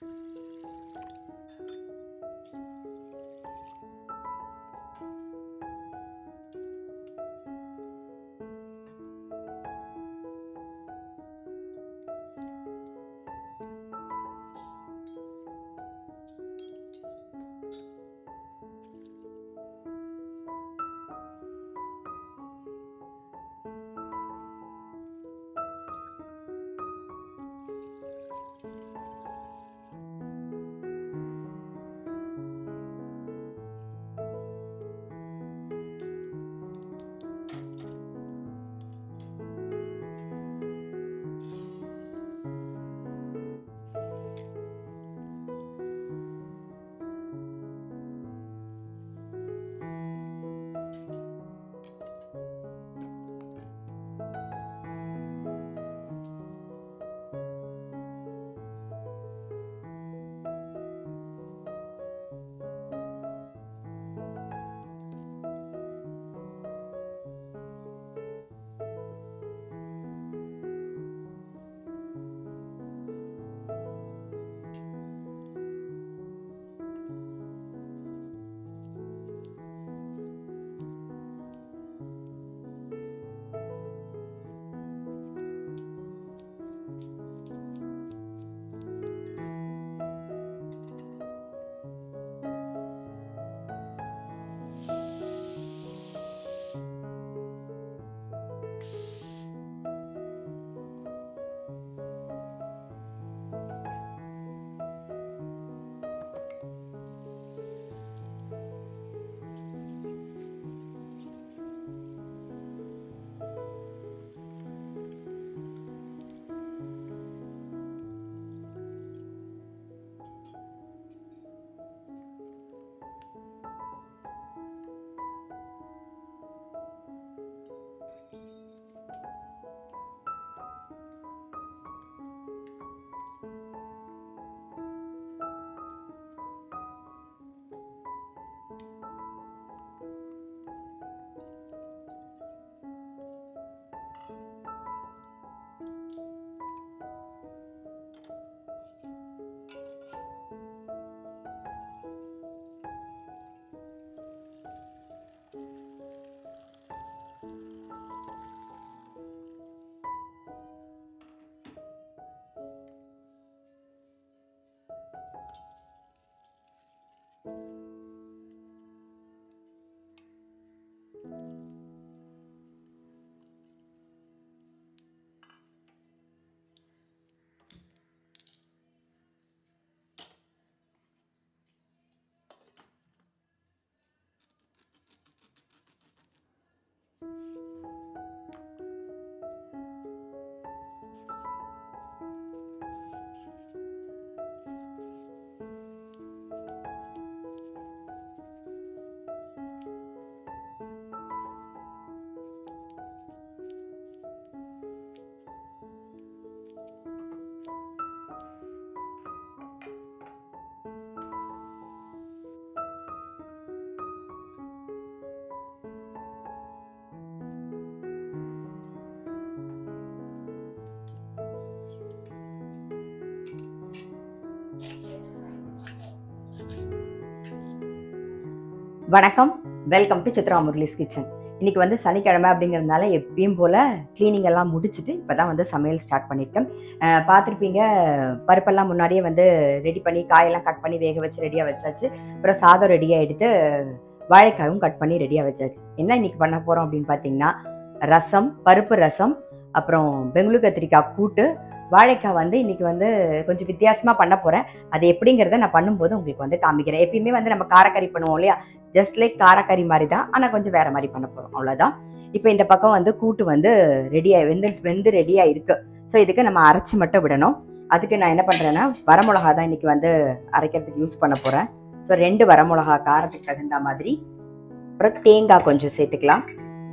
வணக்கம் welcome to Chitra Murali's kitchen இன்னைக்கு வந்து சனிக்கிழமை அப்படிங்கிறதுனால எப்பயும் போல் க்ளீனிங் எல்லாம் முடிச்சுட்டு இப்போ தான் வந்து சமையல் ஸ்டார்ட் பண்ணியிருக்கேன் அஹ் பார்த்திருப்பீங்க பருப்பெல்லாம் முன்னாடியே வந்து ரெடி பண்ணி காயெல்லாம் கட் பண்ணி வேக வச்சு ரெடியாக வச்சாச்சு அப்புறம் சாதம் ரெடியாக எடுத்து வாழைக்காயும் கட் பண்ணி ரெடியாக வச்சாச்சு என்ன இன்னைக்கு பண்ண போகிறோம் அப்படின்னு பார்த்தீங்கன்னா ரசம் பருப்பு ரசம் அப்புறம் பெங்களூர் கத்திரிக்காய் கூட்டு வாழைக்காய் வந்து இன்னைக்கு வந்து கொஞ்சம் வித்தியாசமாக பண்ண போகிறேன் அது எப்படிங்கிறத நான் பண்ணும்போது உங்களுக்கு வந்து காமிக்கிறேன் எப்பயுமே வந்து நம்ம காரக்கறி பண்ணுவோம் இல்லையா ஜஸ்ட் லைக் காரக்கறி மாதிரி தான் ஆனால் கொஞ்சம் வேற மாதிரி பண்ண போகிறோம் அவ்வளோதான் இப்போ இந்த பக்கம் வந்து கூட்டு வந்து ரெடியாக வெந்து வெந்து ரெடியாக இருக்கு ஸோ இதுக்கு நம்ம அரைச்சி மட்டும் விடணும் அதுக்கு நான் என்ன பண்ணுறேன்னா வரமிளகா தான் இன்னைக்கு வந்து அரைக்கிறதுக்கு யூஸ் பண்ண போகிறேன் ஸோ ரெண்டு வரமிளகா காரத்துக்கு தகுந்த மாதிரி அப்புறம் தேங்காய் கொஞ்சம் சேர்த்துக்கலாம்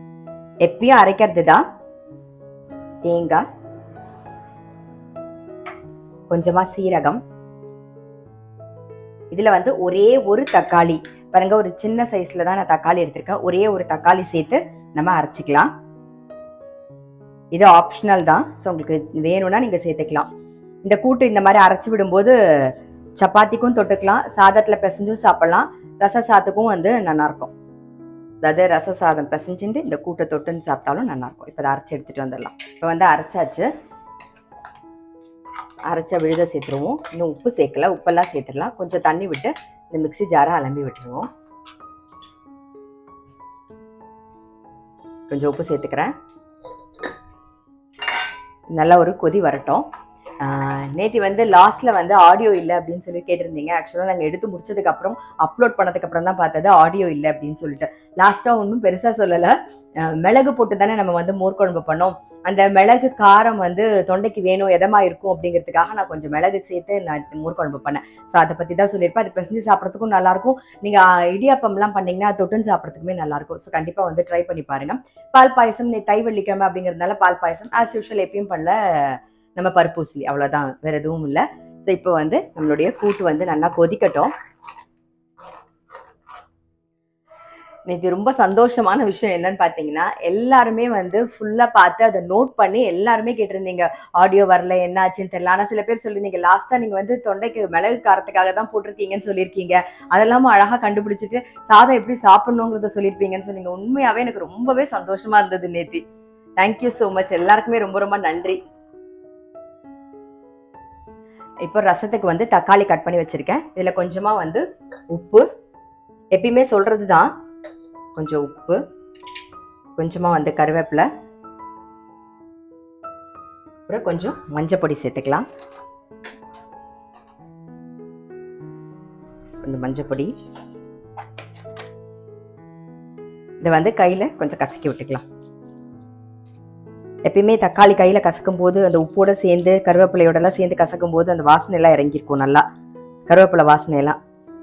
எப்பயும் அரைக்கிறது தான் தேங்காய் கொஞ்சமா சீரகம் இதுல வந்து ஒரே ஒரு தக்காளி பாருங்க ஒரு சின்ன சைஸ்ல தான் நான் தக்காளி எடுத்திருக்கேன் ஒரே ஒரு தக்காளி சேர்த்து நம்ம அரைச்சிக்கலாம் இது ஆப்ஷனல் தான் ஸோ உங்களுக்கு வேணும்னா நீங்க சேர்த்துக்கலாம் இந்த கூட்டு இந்த மாதிரி அரைச்சி விடும்போது சப்பாத்திக்கும் தொட்டுக்கலாம் சாதத்தில் பிசைஞ்சும் சாப்பிடலாம் ரச சாதத்துக்கும் வந்து நல்லாயிருக்கும் அதாவது ரச சாதம் பிசைஞ்சுட்டு இந்த கூட்டை தொட்டுன்னு சாப்பிட்டாலும் நல்லாயிருக்கும் இப்போ அதை அரைச்சி எடுத்துகிட்டு வந்துடலாம் இப்போ வந்து அரைச்சாச்சு அரைச்ச விழுத சேர்த்துருவோம் இன்னும் உப்பு சேர்க்கல உப்பெல்லாம் சேர்த்துடலாம் கொஞ்சம் தண்ணி விட்டு இந்த மிக்ஸி ஜாரை அலம்பி விட்டுருவோம் கொஞ்சம் உப்பு சேர்த்துக்கிறேன் நல்லா ஒரு கொதி வரட்டும் நேற்று வந்து லாஸ்ட்டில் வந்து ஆடியோ இல்லை அப்படின்னு சொல்லி கேட்டிருந்தீங்க ஆக்சுவலாக நாங்கள் எடுத்து முடிச்சதுக்கப்புறம் அப்லோட் பண்ணதுக்கப்புறம் தான் பார்த்தது ஆடியோ இல்லை அப்படின்னு சொல்லிட்டு லாஸ்ட்டாக ஒன்றும் பெருசாக சொல்லலை மிளகு போட்டு தானே நம்ம வந்து மோர் குழம்பு பண்ணோம் அந்த மிளகு காரம் வந்து தொண்டைக்கு வேணும் எதமா இருக்கும் அப்படிங்கிறதுக்காக நான் கொஞ்சம் மிளகு சேர்த்து நான் மோர் குழம்பு பண்ணேன் ஸோ அதை பற்றி தான் சொல்லியிருப்பேன் அது பிசைஞ்சு சாப்பிட்றதுக்கும் நல்லாயிருக்கும் நீங்கள் இடியாப்பம்லாம் பண்ணீங்கன்னா தொட்டுன்னு சாப்பிட்றதுக்குமே நல்லாயிருக்கும் ஸோ கண்டிப்பாக வந்து ட்ரை பண்ணி பாருங்க பால் பாயசம் நீ தை வெள்ளிக்கிழமை அப்படிங்கிறதுனால பால் பாயசம் ஆஸ் யூஷுவல் எப்பயும் பண்ணல நம்ம பருப்பூசி அவ்வளோதான் வேற எதுவும் இல்லை ஸோ இப்போ வந்து நம்மளுடைய கூட்டு வந்து நல்லா கொதிக்கட்டும் நேற்று ரொம்ப சந்தோஷமான விஷயம் என்னன்னு பார்த்தீங்கன்னா எல்லாருமே வந்து ஃபுல்லாக பார்த்து அதை நோட் பண்ணி எல்லாருமே கேட்டிருந்தீங்க ஆடியோ வரல என்ன ஆச்சுன்னு தெரியல ஆனால் சில பேர் சொல்லியிருந்தீங்க லாஸ்ட்டாக நீங்கள் வந்து தொண்டைக்கு மிளகு காரத்துக்காக தான் போட்டிருக்கீங்கன்னு சொல்லியிருக்கீங்க அதெல்லாமும் அழகாக கண்டுபிடிச்சிட்டு சாதம் எப்படி சாப்பிடணுங்கிறத சொல்லியிருப்பீங்கன்னு சொன்னீங்க உண்மையாகவே எனக்கு ரொம்பவே சந்தோஷமா இருந்தது நேத்தி தேங்க்யூ ஸோ மச் எல்லாருக்குமே ரொம்ப ரொம்ப நன்றி இப்போ ரசத்துக்கு வந்து தக்காளி கட் பண்ணி வச்சிருக்கேன் இதில் கொஞ்சமாக வந்து உப்பு எப்பயுமே சொல்கிறது தான் கொஞ்சம் உப்பு கொஞ்சமாக வந்து கருவேப்பிலை அப்புறம் கொஞ்சம் மஞ்சள் பொடி சேர்த்துக்கலாம் கொஞ்சம் மஞ்சள் பொடி இதை வந்து கையில் கொஞ்சம் கசக்கி விட்டுக்கலாம் எப்பயுமே தக்காளி கையில் கசக்கும் போது அந்த உப்போட சேர்ந்து கருவேப்பிலையோடலாம் சேர்ந்து கசக்கும் போது அந்த வாசனை எல்லாம் இறங்கியிருக்கும் நல்லா கருவேப்பிலை வாசனை எல்லாம்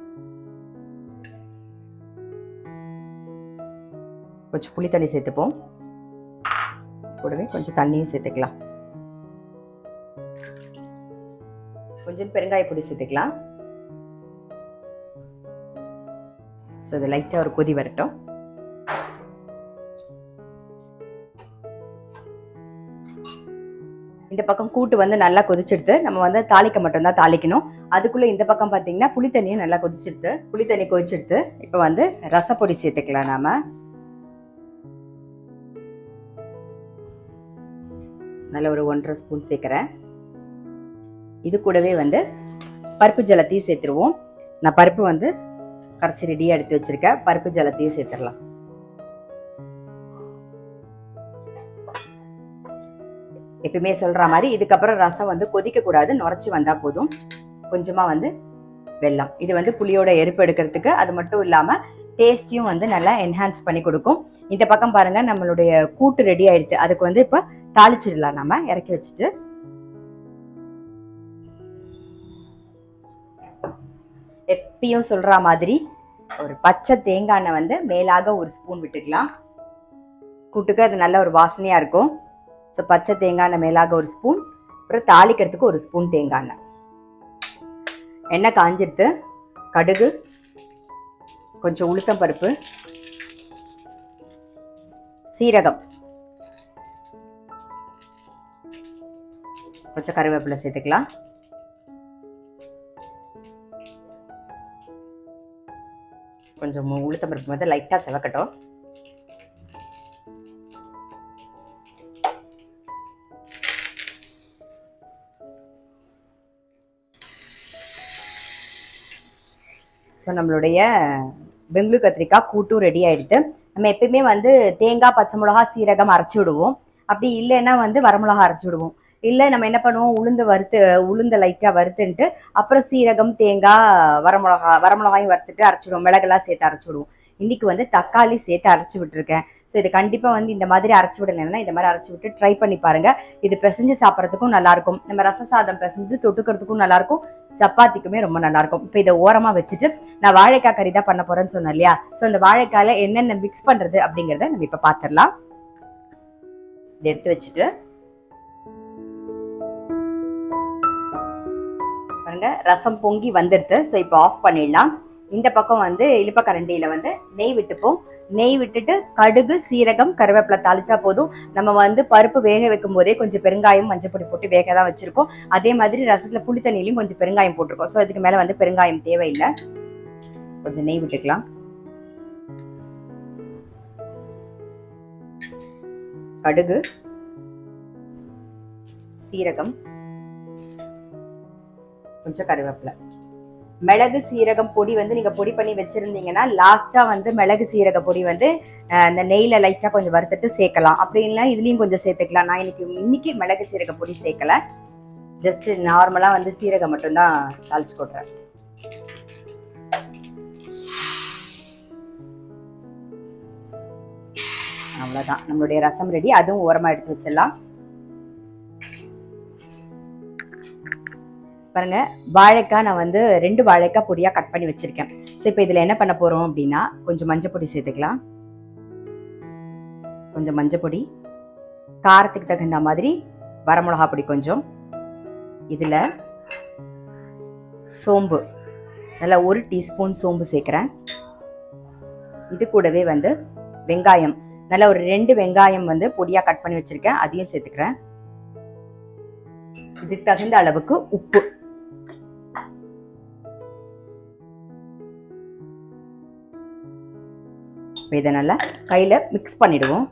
கொஞ்சம் புளி தண்ணி சேர்த்துப்போம் கூடவே கொஞ்சம் தண்ணியும் சேர்த்துக்கலாம் கொஞ்சம் பெருங்காய பொடி சேர்த்துக்கலாம் ஸோ இது லைட்டாக ஒரு கொதி வரட்டும் இந்த பக்கம் கூட்டு வந்து நல்லா கொதிச்செடுத்து நம்ம வந்து தாளிக்க மட்டும்தான் தாளிக்கணும் அதுக்குள்ள இந்த பக்கம் பார்த்தீங்கன்னா புளி தண்ணியும் நல்லா கொதிச்செடுத்து புளி தண்ணி கொதிச்செடுத்து இப்போ வந்து ரசப்பொடி சேர்த்துக்கலாம் நாம நல்ல ஒரு ஒன்றரை ஸ்பூன் சேர்க்குறேன் இது கூடவே வந்து பருப்பு ஜலத்தையும் சேர்த்துருவோம் நான் பருப்பு வந்து கரைச்சி ரெடியாக எடுத்து வச்சிருக்கேன் பருப்பு ஜலத்தையும் சேர்த்துடலாம் எப்பயுமே சொல்ற மாதிரி இதுக்கப்புறம் ரசம் வந்து கொதிக்க கூடாது நுரைச்சி வந்தா போதும் கொஞ்சமா வந்து வெல்லம் இது வந்து புளியோட எருப்பு எடுக்கிறதுக்கு அது மட்டும் இல்லாம டேஸ்டியும் வந்து நல்லா என்ஹான்ஸ் பண்ணி கொடுக்கும் இந்த பக்கம் பாருங்க நம்மளுடைய கூட்டு ரெடி ஆயிடுது அதுக்கு வந்து இப்ப தாளிச்சிடலாம் நம்ம இறக்கி வச்சுட்டு எப்பயும் சொல்ற மாதிரி ஒரு பச்சை தேங்காய் எண்ணெய் வந்து மேலாக ஒரு ஸ்பூன் விட்டுக்கலாம் கூட்டுக்கு அது நல்ல ஒரு வாசனையா இருக்கும் ஸோ பச்சை தேங்காய் எண்ணெய் மேலாக ஒரு ஸ்பூன் அப்புறம் தாளிக்கிறதுக்கு ஒரு ஸ்பூன் தேங்காய் எண்ணெய் எண்ணெய் காஞ்சிடுத்து கடுகு கொஞ்சம் உளுத்தம் பருப்பு சீரகம் கொஞ்சம் கருவேப்பிலை சேர்த்துக்கலாம் கொஞ்சம் உளுத்தம் பருப்பு வந்து லைட்டாக செவக்கட்டும் ஸோ நம்மளுடைய பெங்களூர் கத்திரிக்காய் கூட்டும் ரெடி ஆயிடுது நம்ம எப்பயுமே வந்து தேங்காய் பச்சை மிளகா சீரகம் அரைச்சி விடுவோம் அப்படி இல்லைன்னா வந்து வரமிளகா அரைச்சி விடுவோம் இல்லை நம்ம என்ன பண்ணுவோம் உளுந்து வறுத்து உளுந்த லைட்டாக வறுத்துன்ட்டு அப்புறம் சீரகம் தேங்காய் வரமிளகா வரமிளகாயும் வறுத்துட்டு அரைச்சிடுவோம் மிளகெல்லாம் சேர்த்து அரைச்சி விடுவோம் இன்னைக்கு வந்து தக்காளி சேர்த்து அரைச்சி விட்டுருக்கேன் ஸோ இது கண்டிப்பாக வந்து இந்த மாதிரி அரைச்சி விடலைன்னா இந்த மாதிரி அரைச்சி விட்டு ட்ரை பண்ணி பாருங்க இது பிசைஞ்சு சாப்பிட்றதுக்கும் நல்லாயிருக்கும் நம்ம ரச சாதம் பிசைஞ்சு தொட்டுக்கிறதுக்கும் நல்லாயிருக்கும் சப்பாத்திக்குமே ரொம்ப நல்லாயிருக்கும் இப்போ இதை ஓரமாக வச்சுட்டு நான் வாழைக்காய் கறி தான் பண்ண போகிறேன்னு சொன்னேன் இல்லையா ஸோ இந்த வாழைக்காயில் என்னென்ன மிக்ஸ் பண்ணுறது அப்படிங்கிறத நம்ம இப்போ பார்த்துடலாம் இதை எடுத்து வச்சுட்டு பாருங்க ரசம் பொங்கி வந்துடுது ஸோ இப்போ ஆஃப் பண்ணிடலாம் இந்த பக்கம் வந்து இழுப்பக்கரண்டியில் வந்து நெய் விட்டுப்போம் நெய் விட்டுட்டு கடுகு சீரகம் கருவேப்பிலை தாளிச்சா போதும் நம்ம வந்து பருப்பு வேக வைக்கும் போதே கொஞ்சம் பெருங்காயம் மஞ்சப்பொடி போட்டு வேக தான் வச்சிருக்கோம் அதே மாதிரி ரசத்துல புளி தண்ணியிலையும் கொஞ்சம் பெருங்காயம் போட்டிருக்கோம் ஸோ இதுக்கு மேல வந்து பெருங்காயம் தேவையில்லை கொஞ்சம் நெய் விட்டுக்கலாம் கடுகு சீரகம் கொஞ்சம் கருவேப்பிலை மிளகு சீரகம் பொடி வந்து நீங்க பொடி பண்ணி வச்சிருந்தீங்கன்னா லாஸ்டா வந்து மிளகு சீரக பொடி வந்து அஹ், அந்த நெய்ல லைட்டா கொஞ்சம் வறுத்துட்டு சேர்க்கலாம் அப்படி இல்லைன்னா இதுலயும் கொஞ்சம் சேர்த்துக்கலாம் நான் இன்னைக்கு இன்னைக்கு மிளகு சீரக பொடி சேர்க்கல ஜஸ்ட் நார்மலா வந்து சீரகம் மட்டும்தான் தாளிச்சு கொட்டுறேன் அவ்வளவுதான் நம்மளுடைய ரசம் ரெடி அதுவும் ஓரமா எடுத்து வச்சிடலாம் பாருங்க வாழைக்காய் நான் வந்து ரெண்டு வாழைக்காய் பொடியா கட் பண்ணி வச்சிருக்கேன் ஸோ இப்போ இதுல என்ன பண்ண போறோம் அப்படின்னா கொஞ்சம் மஞ்சள் பொடி சேர்த்துக்கலாம் கொஞ்சம் மஞ்சள் பொடி காரத்துக்கு தகுந்த மாதிரி வரமிளகா பொடி கொஞ்சம் இதுல சோம்பு நல்லா ஒரு டீஸ்பூன் சோம்பு சேர்க்குறேன் இது கூடவே வந்து வெங்காயம் நல்லா ஒரு ரெண்டு வெங்காயம் வந்து பொடியா கட் பண்ணி வச்சிருக்கேன் அதையும் சேர்த்துக்கிறேன் இதுக்கு தகுந்த அளவுக்கு உப்பு இப்போ இதை நல்லா கையில் மிக்ஸ் பண்ணிடுவோம்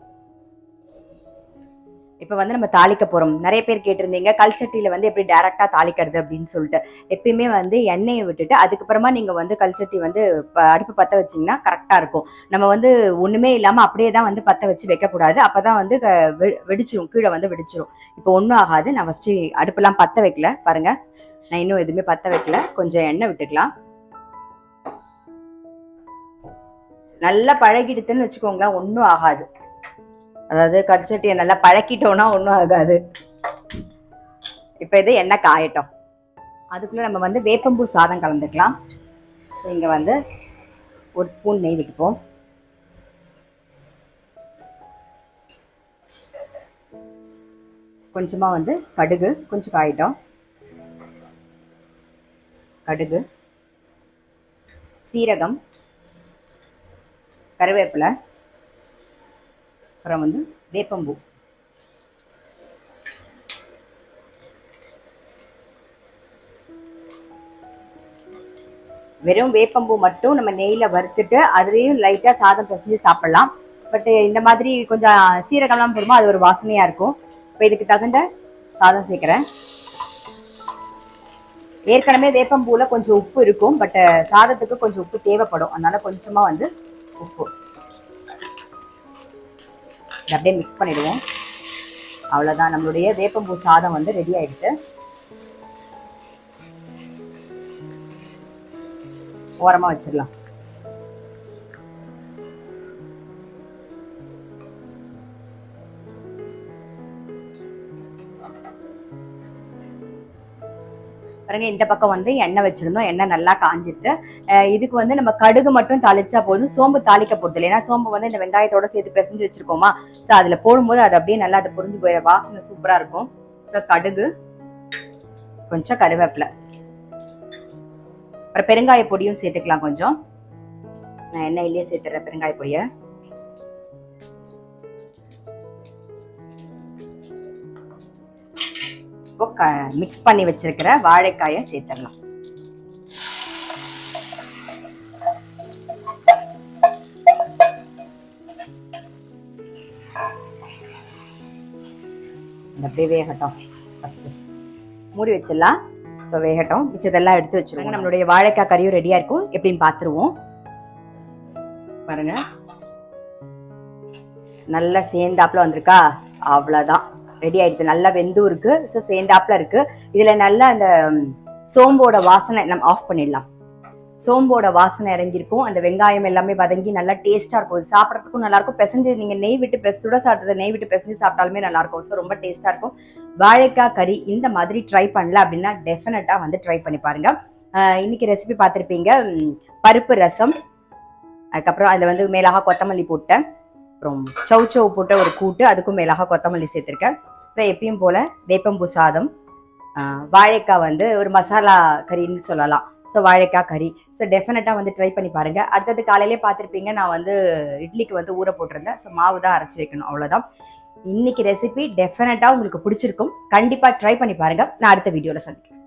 இப்போ வந்து நம்ம தாளிக்க போகிறோம் நிறைய பேர் கேட்டிருந்தீங்க கல்ச்சட்டியில் வந்து எப்படி டேரெக்டாக தாளிக்கிறது அப்படின்னு சொல்லிட்டு எப்பயுமே வந்து எண்ணெயை விட்டுட்டு அதுக்கப்புறமா நீங்கள் வந்து கல்ச்சட்டி வந்து ப- அடுப்பு பற்ற வச்சிங்கன்னா கரெக்டாக இருக்கும் நம்ம வந்து ஒன்றுமே இல்லாமல் அப்படியே தான் வந்து பற்ற வச்சு வைக்கக்கூடாது அப்போ தான் வந்து க- வெ- வெடிச்சிரும் கீழே வந்து வெடிச்சிரும் இப்போ ஒன்றும் ஆகாது நான் ஃபஸ்ட்டு அடுப்பெல்லாம் பற்ற வைக்கல பாருங்க நான் இன்னும் எதுவுமே பற்ற வைக்கல கொஞ்சம் எண்ணெய் விட்டுக்கலாம் நல்லா பழகிடுதுன்னு வச்சுக்கோங்களேன் ஒன்றும் ஆகாது அதாவது கரிச்சட்டியை நல்லா பழக்கிட்டோம்னா ஒன்றும் ஆகாது இப்போ இது எண்ணெய் காயட்டும் அதுக்குள்ளே நம்ம வந்து வேப்பம்பூ சாதம் கலந்துக்கலாம் ஸோ இங்கே வந்து ஒரு ஸ்பூன் நெய் விட்டுப்போம் கொஞ்சமாக வந்து கடுகு கொஞ்சம் காயிட்டோம் கடுகு சீரகம் கருவேப்பிலை அப்புறம் வந்து வேப்பம்பூ வெறும் வேப்பம்பூ மட்டும் நம்ம நெய்யில வறுத்துட்டு அதுலேயும் லைட்டாக சாதம் பிசைஞ்சு சாப்பிடலாம் பட் இந்த மாதிரி கொஞ்சம் சீரகம்லாம் போடுமோ அது ஒரு வாசனையா இருக்கும் இப்போ இதுக்கு தகுந்த சாதம் சேர்க்குறேன் ஏற்கனவே வேப்பம்பூல கொஞ்சம் உப்பு இருக்கும் பட் சாதத்துக்கு கொஞ்சம் உப்பு தேவைப்படும் அதனால கொஞ்சமா வந்து உப்பு இதை அப்படியே மிக்ஸ் பண்ணிடுவோம் அவ்வளோதான் நம்மளுடைய வேப்பம்பூ சாதம் வந்து ரெடி ஆயிடுச்சு ஓரமா வச்சிடலாம் பாருங்க இந்த பக்கம் வந்து எண்ணெய் வச்சிருந்தோம் எண்ணெய் நல்லா காஞ்சிட்டு அஹ் இதுக்கு வந்து நம்ம கடுகு மட்டும் தாளிச்சா போதும் சோம்பு தாளிக்க போறது இல்லை ஏன்னா சோம்பு வந்து இந்த வெங்காயத்தோட சேர்த்து பிசைஞ்சு வச்சிருக்கோமா ஸோ அதுல போடும்போது அது அப்படியே நல்லா அது புரிஞ்சு போயிட வாசனை சூப்பரா இருக்கும் ஸோ கடுகு கொஞ்சம் கருவேப்பிலை அப்புறம் பெருங்காய பொடியும் சேர்த்துக்கலாம் கொஞ்சம் நான் எண்ணெயிலேயே சேர்த்துறேன் பெருங்காய பொடியை இப்போ மிக்ஸ் பண்ணி வச்சிருக்கிற வாழைக்காயை சேர்த்துடலாம் இது அப்படியே வேகட்டும் ஃபஸ்ட்டு மூடி வச்சிடலாம் ஸோ வேகட்டும் மிச்சதெல்லாம் எடுத்து வச்சிருவோம் நம்மளுடைய வாழைக்காய் கறியும் ரெடியாக இருக்கும் எப்படின்னு பார்த்துருவோம் பாருங்க நல்லா சேர்ந்தாப்புல வந்திருக்கா அவ்வளோதான் ரெடி ஆயிடுது நல்லா வெந்தும் இருக்கு ஸோ சேர்ந்தாப்புல இருக்கு இதுல நல்லா அந்த ம், சோம்போட வாசனை நம்ம ஆஃப் பண்ணிடலாம் சோம்போட வாசனை இறங்கியிருக்கும் அந்த வெங்காயம் எல்லாமே வதங்கி நல்லா டேஸ்டா இருக்கும் இது சாப்பிட்றதுக்கும் நல்லா இருக்கும் பிசைஞ்சு நீங்க நெய் விட்டு பெஸ் சுட சாப்பிட்டதை நெய் விட்டு பிசைஞ்சு சாப்பிட்டாலுமே நல்லா இருக்கும் ஸோ ரொம்ப டேஸ்டா இருக்கும் வாழைக்காய் கறி இந்த மாதிரி ட்ரை பண்ணல அப்படின்னா டெஃபினட்டா வந்து ட்ரை பண்ணி பாருங்க ஆஹ் இன்னைக்கு ரெசிபி பார்த்துருப்பீங்க ம், பருப்பு ரசம் அதுக்கப்புறம் அதில் வந்து மேலாக கொத்தமல்லி போட்டேன் அப்புறம் சௌ சௌ போட்ட ஒரு கூட்டு அதுக்கும் மேலாக கொத்தமல்லி சேர்த்துருக்கேன் அப்புறம் எப்பயும் போல வேப்பம்பூ சாதம் ஆஹ் வாழைக்காய் வந்து ஒரு மசாலா கறின்னு சொல்லலாம் ஸோ வாழைக்காய் கறி ஸோ டெஃபினட்டாக வந்து ட்ரை பண்ணி பாருங்கள் அடுத்தது காலையிலே பார்த்துருப்பீங்க நான் வந்து இட்லிக்கு வந்து ஊற போட்டிருந்தேன் ஸோ மாவு தான் அரைச்சி வைக்கணும் அவ்வளோதான் இன்னைக்கு ரெசிபி டெஃபினட்டாக உங்களுக்கு பிடிச்சிருக்கும் கண்டிப்பாக ட்ரை பண்ணி பாருங்கள் நான் அடுத்த வீடியோவில் சந்திக்கிறேன்